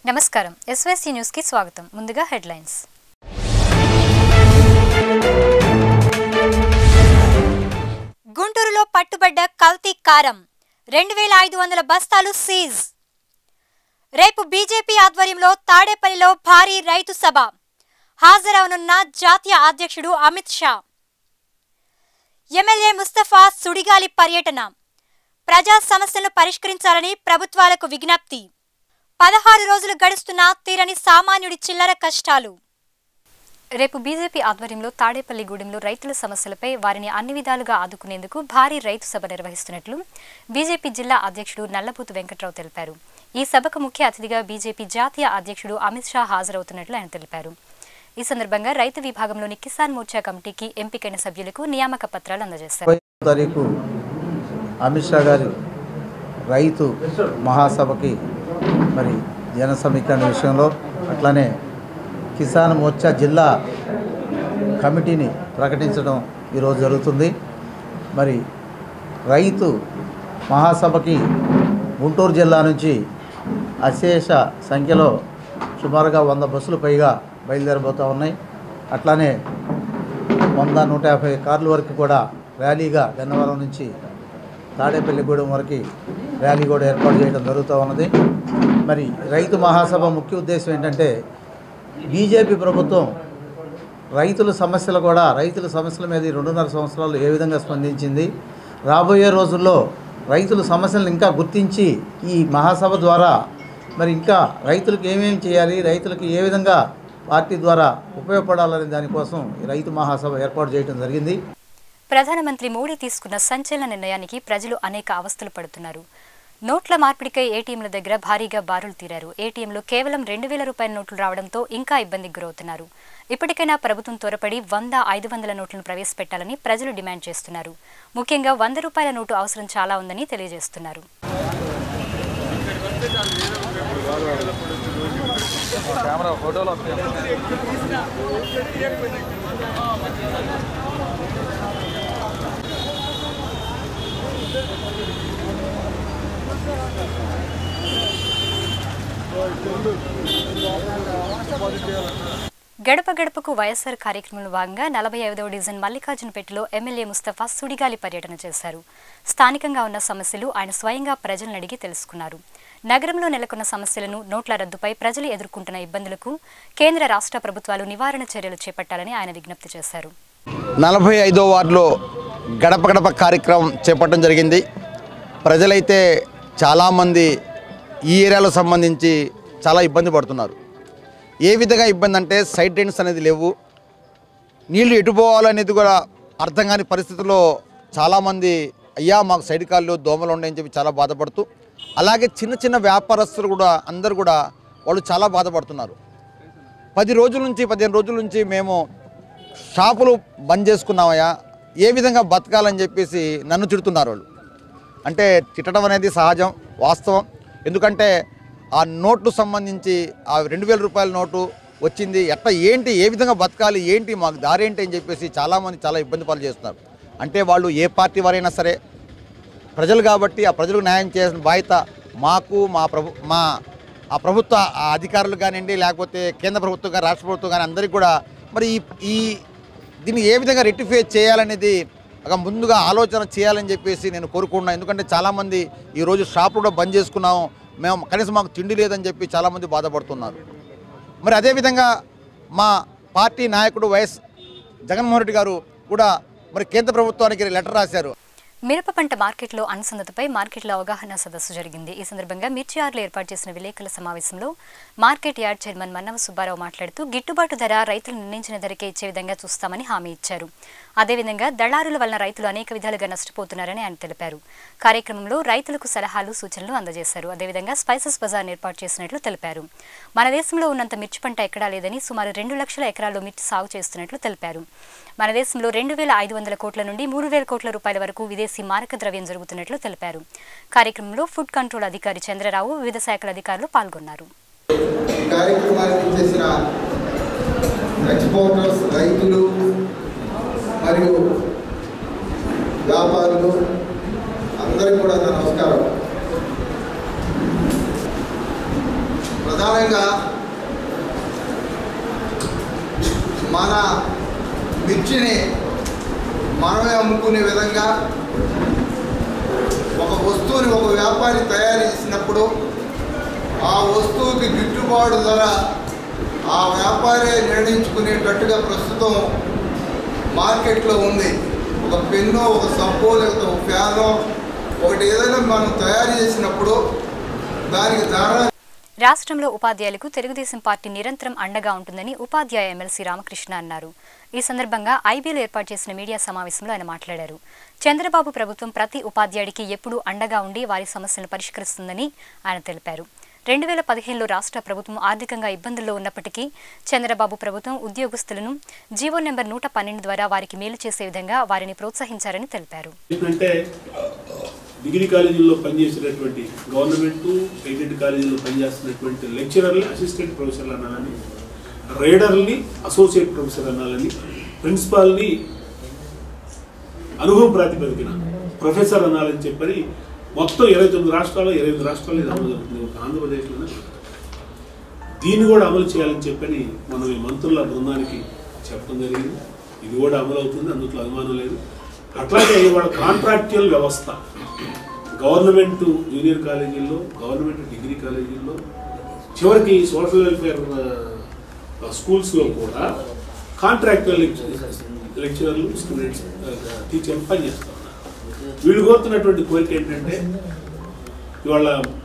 నమస్కారం SYC news కి స్వాగతం ముందుగా హెడ్లైన్స్ గుంటూరులో పట్టుబడ్డ కల్తీ కారం రెండు వేల ఐదు వందల బస్తాలు సీజ్ రేపు బీజేపీ ఆధ్వర్యంలో తాడేపల్లిలో భారీ రైతు సభ హాజరవనున్న జాతీయ అధ్యక్షుడు అమిత్ షా ఎమ్మెల్యే ముస్తఫా సుడిగాలి పర్యటన ప్రజా సమస్యలను పరిష్కరించాలని ప్రభుత్వాలకు విజ్ఞప్తి పదహారు రోజులు గడుస్తున్నా తీరని సామాన్యుడి చిల్లర కష్టాలు రేపు బీజేపీ ఆధ్వర్యంలో తాడేపల్లిగూడెంలో రైతుల సమస్యలపై వారిని అన్ని విధాలుగా ఆదుకునేందుకు భారీ రైతు సభ నిర్వహిస్తున్నట్లు బీజేపీ జిల్లా అధ్యక్షుడు నల్లబూతు వెంకట్రావు తెలిపారు ఈ సభకు ముఖ్య అతిథిగా బీజేపీ జాతీయ అధ్యక్షుడు అమిత్ షా హాజరవుతున్నట్లు ఆయన తెలిపారు ఈ సందర్భంగా రైతు విభాగంలోని కిసాన్ మోర్చా కమిటీకి ఎంపికైన సభ్యులకు నియామక పత్రాలు అందజేశారు ముప్పై తారీఖు అమిత్ షా గారి రైతు మహాసభకి మరి జన సమీకరణ విషయంలో అట్లానే కిసాన్ మోర్చా జిల్లా కమిటీని ప్రకటించడం ఈరోజు జరుగుతుంది మరి రైతు మహాసభకి గుంటూరు జిల్లా నుంచి అశేష సంఖ్యలో సుమారుగా వంద బస్సులు పైగా బయలుదేరబోతూ ఉన్నాయి అట్లానే వంద నూట యాభై కార్ల వరకు కూడా ర్యాలీగా గన్నవరం నుంచి తాడేపల్లిగూడెం వరకు ర్యాలీ కూడా ఏర్పాటు చేయడం జరుగుతూ ఉన్నది మరి రైతు మహాసభ ముఖ్య ఉద్దేశం ఏంటంటే బీజేపీ ప్రభుత్వం రైతుల సమస్యలు కూడా రైతుల సమస్యల మీద ఈ రెండున్నర సంవత్సరాలు ఏ విధంగా స్పందించింది రాబోయే రోజుల్లో రైతుల సమస్యలను ఇంకా గుర్తించి ఈ మహాసభ ద్వారా మరి ఇంకా రైతులకు ఏమేమి చేయాలి రైతులకు ఏ విధంగా పార్టీ ద్వారా ఉపయోగపడాలనే దానికోసం ఈ రైతు మహాసభ ఏర్పాటు చేయడం జరిగింది ప్రధానమంత్రి మోడీ తీసుకున్న సంచలన నిర్ణయానికి ప్రజలు అనేక అవస్థలు పడుతున్నారు నోట్ల మార్పిడికై ఏటీఎంల దగ్గర భారీగా బారులు తీరారు ఏటీఎంలో కేవలం రెండు వేల రూపాయల నోట్లు రావడంతో ఇంకా ఇబ్బందికి గురవుతున్నారు ఇప్పటికైనా ప్రభుత్వం త్వరపడి వంద ఐదు వందల నోట్లను ప్రవేశపెట్టాలని ప్రజలు డిమాండ్ చేస్తున్నారు ముఖ్యంగా వంద రూపాయల నోటు అవసరం చాలా ఉందని తెలియజేస్తున్నారు గడప గడపకు వైఎస్ఆర్ కార్యక్రమంలో భాగంగా నలభై ఐదవ డివిజన్ మల్లికార్జునపేటలో ఎమ్మెల్యే ముస్తఫా సుడిగాలి పర్యటన చేశారు స్థానికంగా ఉన్న సమస్యలు ఆయన స్వయంగా ప్రజలను అడిగి తెలుసుకున్నారు నగరంలో నెలకొన్న సమస్యలను నోట్ల రద్దుపై ప్రజలు ఎదుర్కొంటున్న ఇబ్బందులకు కేంద్ర రాష్ట్ర ప్రభుత్వాలు నివారణ చర్యలు చేపట్టాలని ఆయన విజ్ఞప్తి చేశారు నలభై ఐదో వార్డులో గడప గడప కార్యక్రమం చేపట్టడం జరిగింది ప్రజలైతే చాలామంది ఈ ఏరియాలో సంబంధించి చాలా ఇబ్బంది పడుతున్నారు ఏ విధంగా ఇబ్బంది అంటే సైడ్ డ్రైన్స్ అనేది లేవు నీళ్లు ఎటు పోవాలనేది కూడా అర్థం కాని పరిస్థితుల్లో చాలామంది అయ్యా మాకు సైడ్ కాళ్ళు దోమలు ఉన్నాయని చెప్పి చాలా బాధపడుతూ అలాగే చిన్న చిన్న వ్యాపారస్తులు కూడా అందరు కూడా వాళ్ళు చాలా బాధపడుతున్నారు పది రోజుల నుంచి పదిహేను రోజుల నుంచి మేము షాపులు బంద్ చేసుకున్నామయ్యా ఏ విధంగా బతకాలని చెప్పేసి నన్ను తిడుతున్నారు వాళ్ళు అంటే తిట్టడం అనేది సహజం వాస్తవం ఎందుకంటే ఆ నోట్లు సంబంధించి ఆ రెండు వేల రూపాయల నోటు వచ్చింది ఎట్లా ఏంటి ఏ విధంగా బతకాలి ఏంటి మాకు దారి ఏంటి అని చెప్పేసి చాలామంది చాలా ఇబ్బంది పాలు చేస్తున్నారు అంటే వాళ్ళు ఏ పార్టీ వారైనా సరే ప్రజలు కాబట్టి ఆ ప్రజలకు న్యాయం చేయాల్సిన బాధ్యత మాకు మా ప్రభు మా ఆ ప్రభుత్వ ఆ అధికారులు కానివ్వండి లేకపోతే కేంద్ర ప్రభుత్వం కానీ రాష్ట్ర ప్రభుత్వం కానీ అందరికీ కూడా మరి ఈ ఈ దీన్ని ఏ విధంగా రెక్టిఫై చేయాలనేది ఒక ముందుగా ఆలోచన చేయాలని చెప్పేసి నేను కోరుకుంటున్నాను ఎందుకంటే చాలామంది ఈరోజు షాపులు కూడా బంద్ చేసుకున్నాము మేము కనీసం మాకు తిండి లేదని చెప్పి చాలామంది బాధపడుతున్నారు మరి అదేవిధంగా మా పార్టీ నాయకుడు వైఎస్ జగన్మోహన్ రెడ్డి గారు కూడా మరి కేంద్ర ప్రభుత్వానికి లెటర్ రాశారు మిరప పంట మార్కెట్లో అనుసంధతపై మార్కెట్లో అవగాహన సదస్సు జరిగింది ఈ సందర్భంగా మిర్చియార్లు ఏర్పాటు చేసిన విలేకరుల సమావేశంలో market yard chairman Mannava Subbarao మాట్లాడుతూ గిట్టుబాటు ధర రైతులు నిర్ణయించిన ధరకే ఇచ్చే విధంగా చూస్తామని హామీ ఇచ్చారు అదేవిధంగా దళారుల వలన రైతులు అనేక విధాలుగా నష్టపోతున్నారని ఆయన తెలిపారు కార్యక్రమంలో రైతులకు సలహాలు సూచనలు అందజేశారు అదేవిధంగా స్పైసెస్ బజార్ ఏర్పాటు చేసినట్లు తెలిపారు మన దేశంలో ఉన్నంత మిర్చి పంట ఎక్కడా లేదని సుమారు రెండు లక్షల ఎకరాల్లో మిర్చి సాగు చేస్తున్నట్లు తెలిపారు మన దేశంలో రెండు వేల ఐదు వందల కోట్ల నుండి మూడు వేల కోట్ల రూపాయల వరకు విదేశీ మారక ద్రవ్యం జరుగుతున్నట్లు తెలిపారు కార్యక్రమంలో ఫుడ్ కంట్రోల్ అధికారి చంద్రరావు వివిధ శాఖల అధికారులు పాల్గొన్నారు ఈ కార్యక్రమానికి చేసిన ఎక్స్పోర్టర్స్ రైతులు మరియు వ్యాపారులు అందరికీ కూడా నా నమస్కారం ప్రధానంగా మన మిర్చిని మనమే అమ్ముకునే విధంగా ఒక వస్తువుని ఒక వ్యాపారి తయారు చేసినప్పుడు ఆ వస్తువుకి గిట్టుబాటు ధర ఆ వ్యాపారి నిర్ణయించుకునేటట్టుగా ప్రస్తుతం మార్కెట్లో ఉంది ఒక పెన్ను ఒక సబ్బు లేకపోతే ఒక ఫ్యాను ఒకటి ఏదైనా మనం తయారు చేసినప్పుడు దానికి ధర రాష్ట్రంలో ఉపాధ్యాయులకు తెలుగుదేశం పార్టీ నిరంతరం అండగా ఉంటుందని ఉపాధ్యాయ ఎమ్మెల్సీ రామకృష్ణ అన్నారు ఈ సందర్భంగా ఐబీలో ఏర్పాటు చేసిన మీడియా సమావేశంలో ఆయన మాట్లాడారు చంద్రబాబు ప్రభుత్వం ప్రతి ఉపాధ్యాయుడికి ఎప్పుడూ అండగా ఉండి వారి సమస్యలను పరిష్కరిస్తుందని ఆయన తెలిపారు రెండు వేల పదిహేనులో రాష్ట్ర ప్రభుత్వం ఆర్థికంగా ఇబ్బందుల్లో ఉన్నప్పటికీ చంద్రబాబు ప్రభుత్వం ఉద్యోగస్తులను జీవో నెంబర్ నూట పన్నెండు ద్వారా వారికి మేలు చేసే విధంగా వారిని ప్రోత్సహించారని తెలిపారు ఏంటంటే డిగ్రీ కాలేజీల్లో పనిచేసేటటువంటి గవర్నమెంట్ ఎయిడెడ్ కాలేజీల్లో పనిచేస్తున్నటువంటి లెక్చరర్లు అసిస్టెంట్ ప్రొఫెసర్లు అనాలని రైడర్ని అసోసియేట్ ప్రొఫెసర్ అనాలని ప్రిన్సిపాల్ని అనుభవం ప్రాతిపదికన ప్రొఫెసర్ అనాలని చెప్పని మొత్తం ఇరవై తొమ్మిది రాష్ట్రాల్లో ఇరవై ఎనిమిది రాష్ట్రాల్లో ఇది అమలు జరుగుతుంది ఒక ఆంధ్రప్రదేశ్లోనే దీన్ని కూడా అమలు చేయాలని చెప్పని మనం ఈ మంత్రుల బృందానికి చెప్పడం జరిగింది ఇది కూడా అమలు అవుతుంది అందులో అనుమానం లేదు అట్లాగే ఇవాళ కాంట్రాక్చువల్ వ్యవస్థ గవర్నమెంట్ జూనియర్ కాలేజీల్లో గవర్నమెంట్ డిగ్రీ కాలేజీల్లో చివరికి సోషల్ వెల్ఫేర్ స్కూల్స్లో కూడా కాంట్రాక్చువల్ లెక్చరర్లు స్టూడెంట్స్ టీచర్లు పనిచేస్తూ ఉన్నారు వీళ్ళు కోరుతున్నటువంటి కోరిక ఏంటంటే ఇవాళ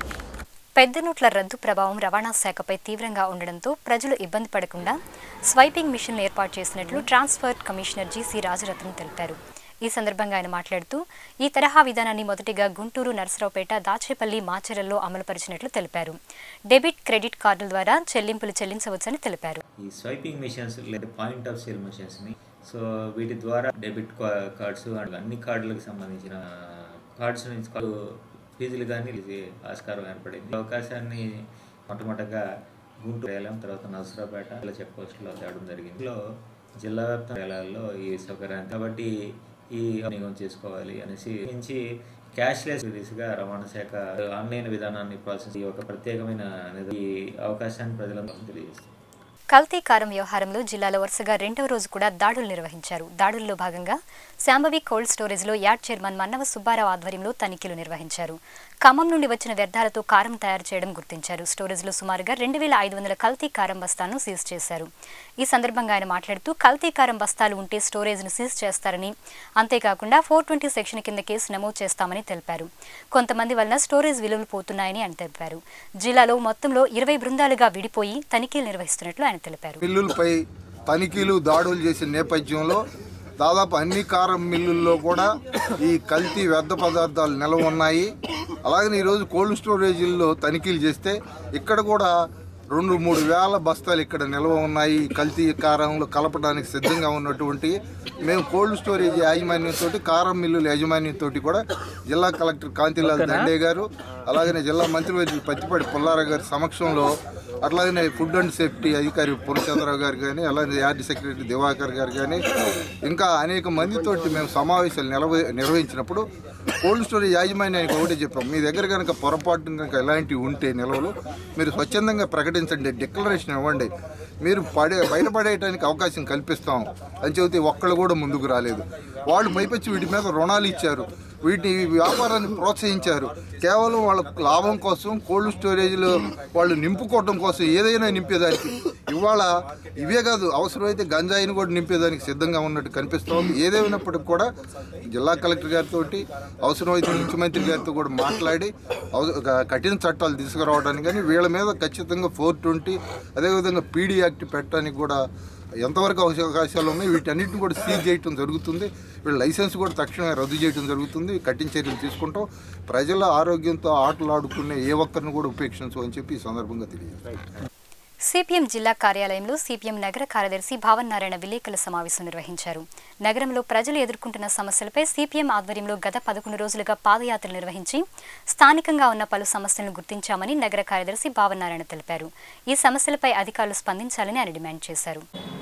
పెద్ద నోట్ల రద్దు ప్రభావం రవాణా శాఖపై తీవ్రంగా ఉండడంతో ప్రజలు ఇబ్బంది పడకుండా స్వైపింగ్ మిషన్లు ఏర్పాటు చేసినట్లు ట్రాన్స్ఫర్ కమిషనర్ జీసీ రాజరత్నం తెలిపారు ఈ సందర్భంగా ఆయన మాట్లాడుతూ ఈ తరహా విధానాన్ని మొదటిగా గుంటూరు నరసరావుపేట దాచేపల్లి మాచెరల్లో అమలుపరిచినట్లు తెలిపారు డెబిట్ క్రెడిట్ కార్డుల ద్వారా చెల్లింపులు చెల్లించవచ్చని తెలిపారు ఈ స్వైపింగ్ మిషన్స్ లేదా పాయింట్ ఆఫ్ సేల్ మిషన్స్ని సో వీటి ద్వారా డెబిట్ కా- కార్డ్స్ అండ్ అన్ని కార్డులకు సంబంధించిన కార్డ్స్ నుంచి కా- ఫీజులు కానీ ఇది ఆస్కారం ఏర్పడింది ఈ అవకాశాన్ని మొట్టమొదటగా గుంటూరు వేలం తర్వాత నరసరావుపేట ఇలా చెక్ పోస్టులో తేవడం జరిగింది ఇందులో జిల్లా వ్యాప్త వేలాల్లో ఈ సౌకర్యాన్ని కాబట్టి ఈ వినియోగం చేసుకోవాలి అనేసి నుంచి క్యాష్లెస్ దిశగా రవాణా శాఖ ఆన్లైన్ విధానాన్ని ప్రాసెస్ ఈ ఒక ప్రత్యేకమైన నిధ- ఈ అవకాశాన్ని ప్రజలందరూ తెలియజేస్తుంది కల్తీ కారం వ్యవహారంలో జిల్లాలో వరుసగా రెండవ రోజు కూడా దాడులు నిర్వహించారు దాడుల్లో భాగంగా శాంభవి కోల్డ్ స్టోరేజ్లో యార్డ్ చైర్మన్ మన్నవ సుబ్బారావు ఆధ్వర్యంలో తనిఖీలు నిర్వహించారు ఖమ్మం నుండి వచ్చిన వ్యర్థాలతో కారం తయారు చేయడం గుర్తించారు స్టోరేజ్లో సుమారుగా రెండు వేల ఐదు వందల కల్తీ కారం బస్తాలను సీజ్ చేశారు ఈ సందర్భంగా ఆయన మాట్లాడుతూ కల్తీ కారం బస్తాలు ఉంటే స్టోరేజ్ను సీజ్ చేస్తారని అంతేకాకుండా ఫోర్ ట్వంటీ సెక్షన్ కింద కేసు నమోదు చేస్తామని తెలిపారు కొంతమంది వలన స్టోరేజ్ విలువలు పోతున్నాయని ఆయన తెలిపారు జిల్లాలో మొత్తంలో ఇరవై బృందాలుగా విడిపోయి తనిఖీలు నిర్వహిస్తున్నట్లు ఆయన తెలిపారు మిల్లులపై తనిఖీలు దాడులు చేసిన నేపథ్యంలో దాదాపు అన్ని కారం మిల్లుల్లో కూడా ఈ కల్తీ వ్యర్థ పదార్థాలు నిల్వ ఉన్నాయి అలాగనే ఈరోజు కోల్డ్ స్టోరేజీల్లో తనిఖీలు చేస్తే ఇక్కడ కూడా రెండు మూడు వేల బస్తాలు ఇక్కడ నిల్వ ఉన్నాయి ఈ కల్తీ కారంలో కలపడానికి సిద్ధంగా ఉన్నటువంటి మేము కోల్డ్ స్టోరేజ్ యాజమాన్యంతో కారం మిల్లుల యాజమాన్యంతో కూడా జిల్లా కలెక్టర్ కాంతిలాల్ దండే గారు అలాగనే జిల్లా మంత్రివర్యులు పత్తిపాటి పుల్లారావు గారి సమక్షంలో అట్లాగనే ఫుడ్ అండ్ సేఫ్టీ అధికారి పూర్ణచంద్రరావు గారు కానీ అలాగే యార్డ్ సెక్రటరీ దివాకర్ గారు కానీ ఇంకా అనేక మందితోటి మేము సమావేశాలు నిలవ నిర్వహించినప్పుడు కోల్డ్ స్టోరేజ్ యాజమాన్యానికి ఒకటే చెప్పాం మీ దగ్గర కనుక పొరపాటు కనుక ఎలాంటివి ఉంటే నిల్వలు మీరు స్వచ్ఛందంగా ప్రకటించండి డిక్లరేషన్ ఇవ్వండి మీరు పడే బయటపడేయడానికి అవకాశం కల్పిస్తాం అని చెబితే ఒక్కళ్ళు కూడా ముందుకు రాలేదు వాళ్ళు పైపచ్చి వీటి మీద రుణాలు ఇచ్చారు వీటి వ్యాపారాన్ని ప్రోత్సహించారు కేవలం వాళ్ళ లాభం కోసం కోల్డ్ స్టోరేజ్లో వాళ్ళు నింపుకోవడం కోసం ఏదైనా నింపేదానికి ఇవాళ ఇవే కాదు అవసరమైతే గంజాయిని కూడా నింపేదానికి సిద్ధంగా ఉన్నట్టు కనిపిస్తోంది ఏదేమైనప్పటికి కూడా జిల్లా కలెక్టర్ గారితో అవసరమైతే ముఖ్యమంత్రి గారితో కూడా మాట్లాడి అవ- ఒక కఠిన చట్టాలు తీసుకురావడానికి కానీ వీళ్ళ మీద ఖచ్చితంగా ఫోర్ ట్వంటీ అదేవిధంగా పీడీ యాక్ట్ పెట్టడానికి కూడా ఎంతవరకు అవకాశాలు ఉన్నాయి వీటన్నిటిని కూడా సీజ్ చేయడం జరుగుతుంది వీళ్ళ లైసెన్స్ కూడా తక్షణమే రద్దు చేయడం జరుగుతుంది కఠిన చర్యలు తీసుకుంటాం ప్రజల ఆరోగ్యంతో ఆటలు ఆడుకునే ఏ ఒక్కరిని కూడా ఉపేక్షించు అని చెప్పి ఈ సందర్భంగా తెలియజేస్తాం సిపిఎం జిల్లా కార్యాలయంలో సిపిఎం నగర కార్యదర్శి భావన్ నారాయణ విలేకరుల సమావేశం నిర్వహించారు నగరంలో ప్రజలు ఎదుర్కొంటున్న సమస్యలపై సిపిఎం ఆధ్వర్యంలో గత పదకొండు రోజులుగా పాదయాత్రలు నిర్వహించి స్థానికంగా ఉన్న పలు సమస్యలను గుర్తించామని నగర కార్యదర్శి భావన్ నారాయణ తెలిపారు ఈ సమస్యలపై అధికారులు స్పందించాలని ఆయన డిమాండ్ చేశారు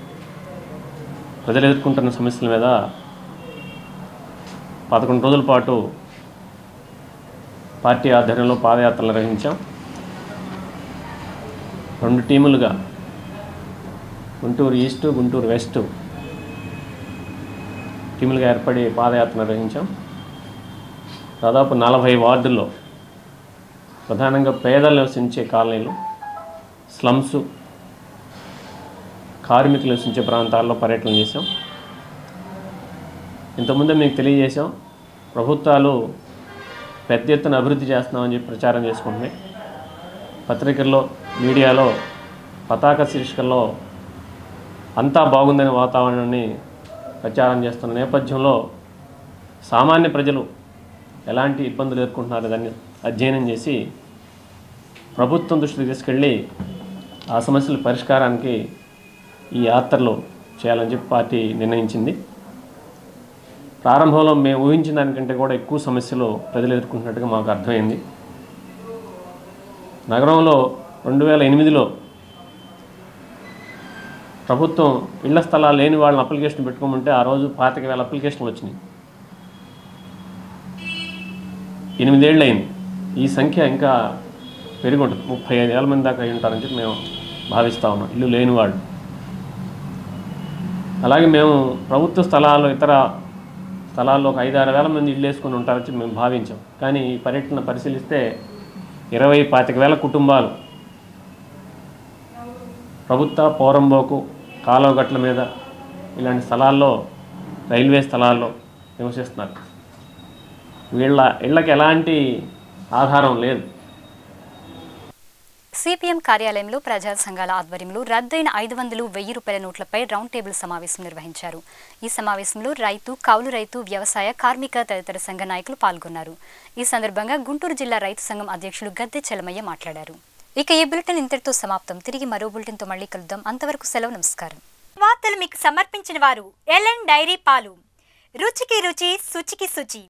ప్రజలు ఎదుర్కొంటున్న సమస్యల మీద పదకొండు రోజుల పాటు పార్టీ ఆధ్వర్యంలో పాదయాత్రలు నిర్వహించాం రెండు టీములుగా గుంటూరు ఈస్ట్ గుంటూరు వెస్ట్ టీములుగా ఏర్పడి పాదయాత్ర నిర్వహించాం దాదాపు నలభై వార్డుల్లో ప్రధానంగా పేదలు నివసించే కాలనీలు స్లమ్స్ కార్మికులు నివసించే ప్రాంతాల్లో పర్యటన చేశాం ఇంతకుముందే మీకు తెలియజేశాం ప్రభుత్వాలు పెద్ద ఎత్తున అభివృద్ధి చేస్తున్నామని చెప్పి ప్రచారం చేసుకుంటున్నాయి పత్రికల్లో మీడియాలో పతాక శీర్షికల్లో అంతా బాగుందనే వాతావరణాన్ని ప్రచారం చేస్తున్న నేపథ్యంలో సామాన్య ప్రజలు ఎలాంటి ఇబ్బందులు ఎదుర్కొంటున్నారో దాన్ని అధ్యయనం చేసి ప్రభుత్వం దృష్టికి తీసుకెళ్ళి ఆ సమస్యల పరిష్కారానికి ఈ యాత్రలు చేయాలని చెప్పి పార్టీ నిర్ణయించింది ప్రారంభంలో మేము ఊహించిన దానికంటే కూడా ఎక్కువ సమస్యలు ప్రజలు ఎదుర్కొంటున్నట్టుగా మాకు అర్థమైంది నగరంలో రెండు వేల ఎనిమిదిలో ప్రభుత్వం ఇళ్ల స్థలాలు లేని వాళ్ళని అప్లికేషన్ పెట్టుకోమంటే ఆ రోజు పాతిక వేల అప్లికేషన్లు వచ్చినాయి ఎనిమిదేళ్ళు అయింది ఈ సంఖ్య ఇంకా పెరిగి ఉంటుంది ముప్పై ఐదు వేల మంది దాకా అయి ఉంటారని చెప్పి మేము భావిస్తూ ఉన్నాం ఇల్లు లేని వాళ్ళు అలాగే మేము ప్రభుత్వ స్థలాలు ఇతర స్థలాల్లో ఒక ఐదారు వేల మంది ఇల్లు వేసుకుని ఉంటారని చెప్పి మేము భావించాం కానీ ఈ పర్యటన పరిశీలిస్తే ఇరవై పాతిక వేల కుటుంబాలు ప్రభుత్వ పోరంబోకు కాలువగట్ల మీద ఇలాంటి స్థలాల్లో రైల్వే స్థలాల్లో నివసిస్తున్నారు వీళ్ళ ఇళ్ళకి ఎలాంటి ఆధారం లేదు సిపిఎం కార్యాలయంలో ప్రజా సంఘాల ఆధ్వర్యంలో రద్దయిన ఐదు వందలు వెయ్యి రూపాయల నోట్లపై రౌండ్ టేబుల్ సమావేశం నిర్వహించారు ఈ సమావేశంలో రైతు కౌలు రైతు వ్యవసాయ కార్మిక తదితర సంఘ నాయకులు పాల్గొన్నారు ఈ సందర్భంగా గుంటూరు జిల్లా రైతు సంఘం అధ్యక్షులు గద్దె చలమయ్య మాట్లాడారు ఇక ఈ బులెటిన్ ఇంతటితో సమాప్తం తిరిగి మరో బులెటిన్తో మళ్ళీ కలుద్దాం అంతవరకు సెలవు నమస్కారం వార్తలు మీకు సమర్పించిన వారు ఎల్ఎన్ డైరీ పాలు రుచికి రుచి శుచికి శుచి